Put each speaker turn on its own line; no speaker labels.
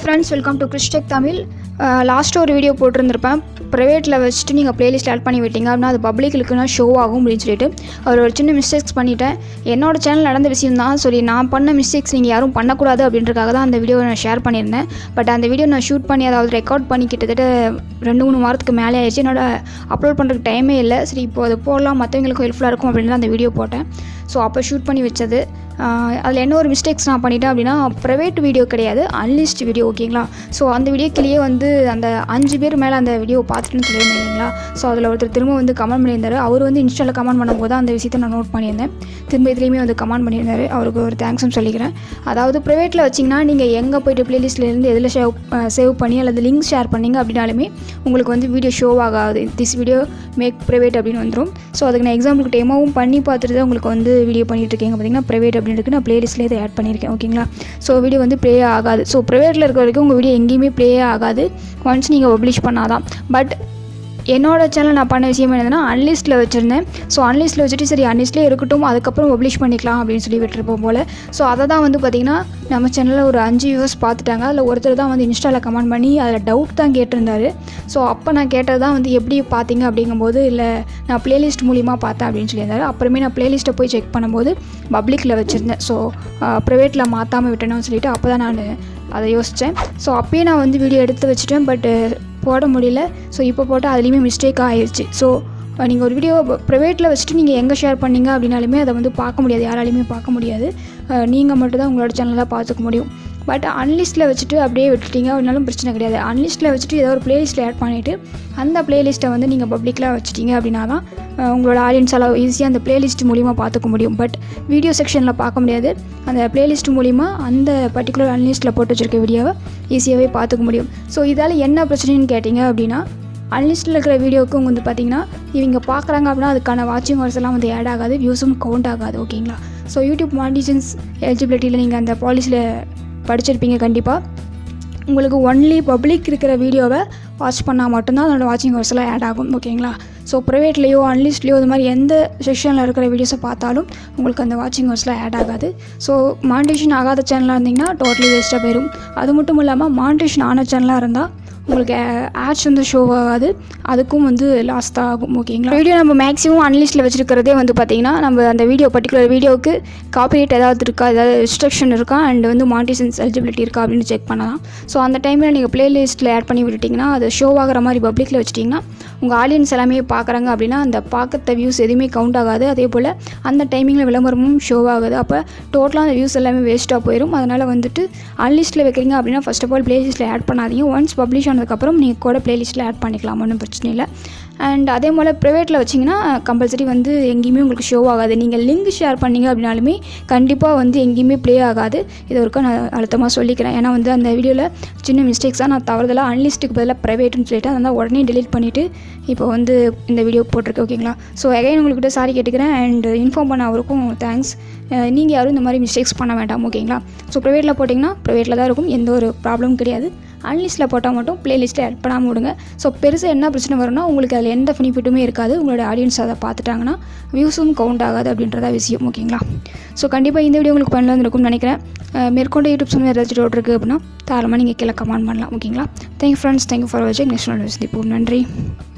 friends welcome to Christech Tamil last ஒரு video போட்டிருந்திருப்பேன் ப்ரைவேட்டில் வச்சுட்டு நீங்கள் ப்ளேலிஸ்ட் ஆட் பண்ணி விட்டீங்க அப்படின்னா அது பப்ளிக்லுக்குன்னா ஷோ ஆகும் அப்படின்னு சொல்லிட்டு அவர் ஒரு சின்ன மிஸ்டேக்ஸ் பண்ணிட்டேன் என்னோட சேனல் நடந்த விஷயம் தான் சொல்லி நான் பண்ண மிஸ்டேக்ஸ் நீங்கள் யாரும் பண்ணக்கூடாது அப்படின்றக்காக தான் அந்த வீடியோவை நான் ஷேர் பண்ணியிருந்தேன் பட் அந்த வீடியோ நான் ஷூட் பண்ணி அதாவது ரெக்கார்ட் பண்ணி கிட்டத்தட்ட ரெண்டு மூணு வாரத்துக்கு மேலே ஆயிடுச்சு என்னோட அப்லோட் பண்ணுறதுக்கு டைமே இல்லை சரி இப்போ அது போடலாம் மற்றவங்களுக்கும் ஹெல்ப்ஃபுல்லாக இருக்கும் அப்படின்னு தான் அந்த வீடியோ போட்டேன் ஸோ அப்போ ஷூட் பண்ணி வச்சது அதில் என்ன ஒரு மிஸ்டேக்ஸ் நான் பண்ணிட்டேன் அப்படின்னா ப்ரைவேட் வீடியோ கிடையாது அன்லிஸ்ட் வீடியோ ஓகேங்களா ஸோ அந்த வீடியோக்கிலேயே வந்து அந்த அஞ்சு பேர் மேலே அந்த வீடியோ பார்த்துட்டுன்னு சொல்லியிருந்தேன் இல்லைங்களா ஸோ அதில் ஒருத்தர் திரும்ப வந்து கமெண்ட் பண்ணியிருந்தார் அவர் வந்து இன்ஸ்டாவில் கமெண்ட் பண்ணும்போது அந்த விஷயத்தை நான் நோட் பண்ணியிருந்தேன் திரும்ப இதுலேயுமே வந்து கமெண்ட் பண்ணியிருந்தார் அவருக்கு ஒரு தேங்க்ஸும் சொல்லிக்கிறேன் அதாவது ப்ரைவேட்டில் வச்சிங்கன்னா நீங்கள் எங்கே போய்ட்டு ப்ளேலிஸ்ட்லேருந்து எதில் சேவ் சேவ் பண்ணி அல்லது லிங்க் ஷேர் பண்ணிங்க அப்படின்னாலுமே உங்களுக்கு வந்து வீடியோ ஷோ ஆகாது திஸ் வீடியோ மேக் ப்ரைவேட் அப்படின்னு வந்துடும் ஸோ அதுக்கு நான் எக்ஸாம்பிளுக்கு டெமோவும் பண்ணி பார்த்துட்டு தான் உங்களுக்கு வந்து வீடியோ பண்ணிட்டு இருக்கீங்க பார்த்தீங்கன்னா ப்ரைவேட் அப்படின்னு இருக்கு நான் ப்ளேலிஸ்ட்லேயே இதை ஆட் பண்ணியிருக்கேன் ஓகேங்களா ஸோ வீடியோ வந்து ப்ளே ஆகாது ஸோ ப்ரைவேட்டில் இருக்க வரைக்கும் உங்கள் வீடியோ எங்கேயுமே ப்ளே ஆகாது ஒன்ஸ் நீங்கள் பப்ளிஷ் பண்ணாதான் பட் என்னோட சேனல் நான் பண்ண விஷயம் என்னதுன்னா அன்லிஸ்ட்டில் வச்சுருந்தேன் ஸோ அன்லிஸ்ட்டில் வச்சுட்டு சரி அன்லிஸ்ட்லேயே இருக்கட்டும் அதுக்கப்புறம் பப்ளிஷ் பண்ணிக்கலாம் அப்படின்னு சொல்லி விட்டுருப்போம் போல் ஸோ அதை தான் வந்து பார்த்திங்கன்னா நம்ம சேனலில் ஒரு அஞ்சு வியூவர்ஸ் பார்த்துட்டாங்க அதில் ஒருத்தர் தான் வந்து இன்ஸ்டாவில் கமெண்ட் பண்ணி அதில் டவுட் தான் கேட்டிருந்தாரு ஸோ அப்போ நான் கேட்டது தான் வந்து எப்படி பார்த்தீங்க அப்படிங்கும்போது இல்லை நான் ப்ளேலிஸ்ட் மூலிமா பார்த்தேன் அப்படின்னு சொல்லியிருந்தாரு அப்புறமே நான் ப்ளேலிஸ்ட்டை போய் செக் பண்ணும்போது பப்ளிக்கில் வச்சுருந்தேன் ஸோ ப்ரைவேட்டில் மாற்றாமல் விட்டேன்னு சொல்லிட்டு அப்போ தான் நான் அதை யோசித்தேன் ஸோ அப்பயே நான் வந்து வீடியோ எடுத்து வச்சுட்டேன் பட்டு போட முடியல ஸோ இப்போ போட்டால் அதுலேயுமே மிஸ்டேக் ஆயிடுச்சு ஸோ நீங்கள் ஒரு வீடியோ ப்ரைவேட்டில் வச்சுட்டு நீங்கள் எங்கே ஷேர் பண்ணீங்க அப்படின்னாலுமே அதை வந்து பார்க்க முடியாது யாராலையுமே பார்க்க முடியாது நீங்கள் மட்டும் தான் உங்களோட சேனலில் பார்த்துக்க முடியும் பட் அன்லிஸ்ட்டில் வச்சுட்டு அப்படியே விட்டுட்டீங்க அப்படின்னாலும் பிரச்சனை கிடையாது அன்லிஸ்ட்டில் வச்சுட்டு ஏதோ ஒரு ப்ளேலிஸ்ட்டில் ஆட் பண்ணிவிட்டு அந்த ப்ளேலிஸ்ட்டை வந்து நீங்கள் பப்ளிக்கில் வச்சுட்டீங்க அப்படின்னா தான் உங்களோட ஆடியன்ஸால் ஈஸியாக அந்த ப்ளேலிஸ்ட் மூலிமா பார்த்துக்க முடியும் பட் வீடியோ செக்ஷனில் பார்க்க முடியாது அந்த ப்ளேலிஸ்ட் மூலிமா அந்த பர்டிகுலர் அன்லிஸ்ட்டில் போட்டு வச்சுருக்க வீடியோவை ஈஸியாகவே பார்த்துக்க முடியும் ஸோ இதால் என்ன பிரச்சனைன்னு கேட்டிங்க அப்படின்னா அன்லிஸ்ட்டில் இருக்கிற வீடியோவுக்கு வந்து பார்த்தீங்கன்னா இவங்க பார்க்குறாங்க அப்படின்னா அதுக்கான வாட்சிங் ஹவர்ஸ் எல்லாம் வந்து ஆட் ஆகாது வியூஸும் கவுண்ட் ஆகாது ஓகேங்களா ஸோ யூடியூப் மாண்டிஷன்ஸ் எலிஜிபிலிட்டியில் நீங்கள் அந்த பாலிசியில் படிச்சிருப்பீங்க கண்டிப்பாக உங்களுக்கு ஒன்லி பப்ளிக் இருக்கிற வீடியோவை வாட்ச் பண்ணால் மட்டும்தான் அதோட வாட்சிங் ஹவர்ஸ்லாம் ஆட் ஆகும் ஓகேங்களா ஸோ ப்ரைவேட்லேயோ அன்லிஸ்ட்லேயோ இது மாதிரி எந்த செக்ஷனில் இருக்கிற வீடியோஸை பார்த்தாலும் உங்களுக்கு அந்த வாட்சிங் ஹவர்ஸ்லாம் ஆட் ஆகாது ஸோ மாண்டேஷன் ஆகாத சேனலாக இருந்தீங்கன்னா டோட்டலி வேஸ்ட்டாக போயிடும் அது மட்டும் இல்லாமல் மாண்டேஷன் ஆன சேனலாக இருந்தால் உங்களுக்கு ஆட்ஸ் வந்து ஷோ ஆகாது அதுக்கும் வந்து லாஸ் தான் ஆகும் ஓகேங்களா வீடியோ நம்ம மேக்ஸிமம் அன்லிஸ்ட்டில் வச்சுருக்கிறதே வந்து பார்த்திங்கன்னா நம்ம அந்த வீடியோ பர்டிகுலர் வீடியோவுக்கு காப்பிரைட் ஏதாவது இருக்கா ஏதாவது ரெஸ்ட்ரிக்ஷன் இருக்கா அண்ட் வந்து மாண்டிசன்ஸ் எலிஜிபிலிட்டி இருக்கா அப்படின்னு செக் பண்ணலாம் ஸோ அந்த டைமில் நீங்கள் ப்ளேலிஸ்ட்டில் ஆட் பண்ணி விட்டுட்டிங்கன்னா அது ஷோ ஆகிற மாதிரி பப்ளிக்கில் வச்சிட்டிங்கன்னா உங்கள் ஆடியன்ஸ் எல்லாமே பார்க்குறாங்க அப்படின்னா அந்த பார்க்கத்த வியூஸ் எதுவுமே கவுண்ட் ஆகாது அதே போல் அந்த டைமிங்கில் விளம்பரமும் ஷோ ஆகுது அப்போ டோட்டலாக அந்த வியூஸ் எல்லாமே வேஸ்ட்டாக போயிடும் அதனால் வந்துட்டு அன்லிஸ்ட்டில் வைக்கிறீங்க அப்படின்னா ஃபஸ்ட் ஆஃப் ஆல் ப்ளேலிஸ்ட்டில் ஆட் பண்ணாதீங்க ஒன்ஸ் பப்ளிஷ் ஆனதுக்கப்புறம் நீங்கள் கூட ப்ளேலிஸ்ட்டில் ஆட் பண்ணிக்கலாம் ஒன்றும் பிரச்சனை இல்லை அண்ட் அதே போல் ப்ரைவேட்டில் வச்சிங்கன்னா கம்பல்சரி வந்து எங்கேயுமே உங்களுக்கு ஷோ ஆகாது நீங்கள் லிங்க் ஷேர் பண்ணீங்க அப்படின்னாலுமே கண்டிப்பாக வந்து எங்கேயுமே ப்ளே ஆகாது இது வரைக்கும் நான் அழுத்தமாக சொல்லிக்கிறேன் ஏன்னா வந்து அந்த வீடியோவில் சின்ன மிஸ்டேக்ஸாக நான் தவறுதலாக அன்லிஸ்ட்டுக்கு பதிலாக ப்ரைவேட்னு சொல்லிட்டு அதனால் உடனே டெலிட் பண்ணிவிட்டு இப்போ வந்து இந்த வீடியோ போட்டிருக்கேன் ஓகேங்களா ஸோ எகைன் உங்கள்கிட்ட சாரி கேட்டுக்கிறேன் அண்ட் இன்ஃபார்ம் பண்ண அவருக்கும் தேங்க்ஸ் நீங்கள் யாரும் இந்த மாதிரி மிஸ்டேக்ஸ் பண்ண வேண்டாம் ஓகேங்களா ஸோ ப்ரைவேட்டில் போட்டிங்கன்னா ப்ரைவேட்டில் தான் இருக்கும் எந்த ஒரு ப்ராப்ளமும் கிடையாது அன்லிஸ்ட்டில் போட்டால் மட்டும் ப்ளேலிஸ்ட்டில் ஆட் பண்ணாமல் விடுங்க ஸோ பெருசாக என்ன பிரச்சனை வரும்னா உங்களுக்கு அதில் எந்த பெனிஃபிட்டுமே இருக்காது உங்களோட ஆடியன்ஸ் அதை பார்த்துட்டாங்கன்னா வியூஸும் கவுண்ட் ஆகாது அப்படின்றதா விஷயம் ஓகேங்களா ஸோ கண்டிப்பாக இந்த வீடியோ உங்களுக்கு பண்ணல இருக்கும்னு நினைக்கிறேன் மேற்கொண்டு யூடியூப் சேனல் ஏதாச்சும் டவுட் இருக்குது அப்படின்னா தாராளமாக நீங்கள் கீழே கமெண்ட் பண்ணலாம் ஓகேங்களா தேங்க்யூ ஃப்ரெண்ட்ஸ் தேங்க்யூ ஃபார் வாட்சிங் நெக்ஸ்ட் வீடியோ சந்திப்போம் நன்றி